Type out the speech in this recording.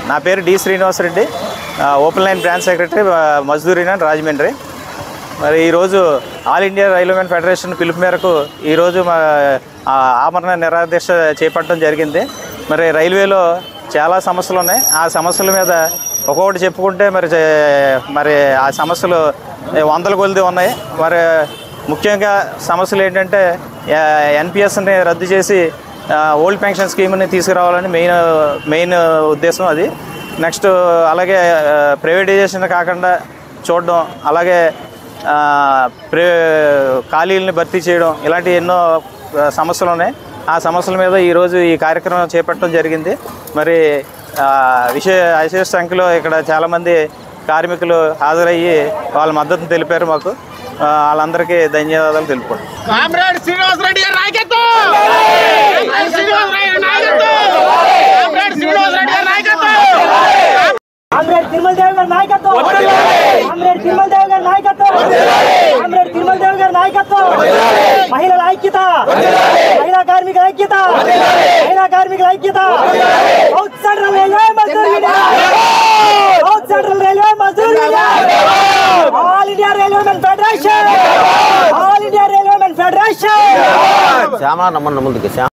నా పేరు డి శ్రీనివాసరెడ్డి ఆ, ఓపెన్ లైన్ బ్రాంచ్ సెక్రటరీ ఆ, మజ్దూర్ యూనియన్ రాజమండ్రి మరి ఈరోజు ఆల్ ఇండియా రైల్వేమెన్ ఫెడరేషన్ పిలుపు మేరకు ఈరోజు మా ఆ, ఆమరణ నిరాదీక్ష చేపట్టడం జరిగింది మరి రైల్వేలో చాలా సమస్యలు ఉన్నాయి ఆ సమస్యల మీద ఒక్కొక్కటి చెప్పుకుంటే మరి చే- మరి ఆ సమస్యలు వందల కొలిది ఉన్నాయి మరి ముఖ్యంగా సమస్యలు ఏంటంటే ఎన్పిఎస్ని రద్దు చేసి ఆ, ఓల్డ్ పెన్షన్ స్కీమ్ని తీసుకురావాలని మెయిన్ మెయిన్ ఉద్దేశం అది నెక్స్ట్ అలాగే ఆ, ప్రైవేటైజేషన్ కాకుండా చూడడం అలాగే ఆ, ప్రే ఖాళీలని భర్తీ చేయడం ఇలాంటి ఎన్నో ఆ, సమస్యలు ఉన్నాయి ఆ సమస్యల మీద ఈరోజు ఈ కార్యక్రమం చేపట్టడం జరిగింది మరి ఆ, విశేష విశేష సంఖ్యలో ఇక్కడ చాలామంది కార్మికులు హాజరయ్యి వాళ్ళ మద్దతును తెలిపారు మాకు ఆ, వాళ్ళందరికీ ధన్యవాదాలు తెలుపుకుంటాం కామ్రేడ్ శ్రీనివాస్ రెడ్డి గారి నాయకత్వం కామ్రేడ్ శ్రీనివాస్ రెడ్డి నాయకత్వం కామ్రేడ్ శ్రీనివాస్ రెడ్డి గారి నాయకత్వం కామ్రేడ్ తిరుమల దేవ్ గారి నాయకత్వం కామ్రేడ్ తిరుమల దేవ్ గారి నాయకత్వం కామ్రేడ్ తిరుమల దేవ్ గారి నాయకత్వం మహిళల ఐక్యత మహిళా కార్మికుల ఐక్యత మహిళా కార్మికుల ఐక్యత south central railway Mazdoor union south central railway Mazdoor union all India railway men federation all India railway men federation Shyama నమ్మన్న ముందుకు శ్యామ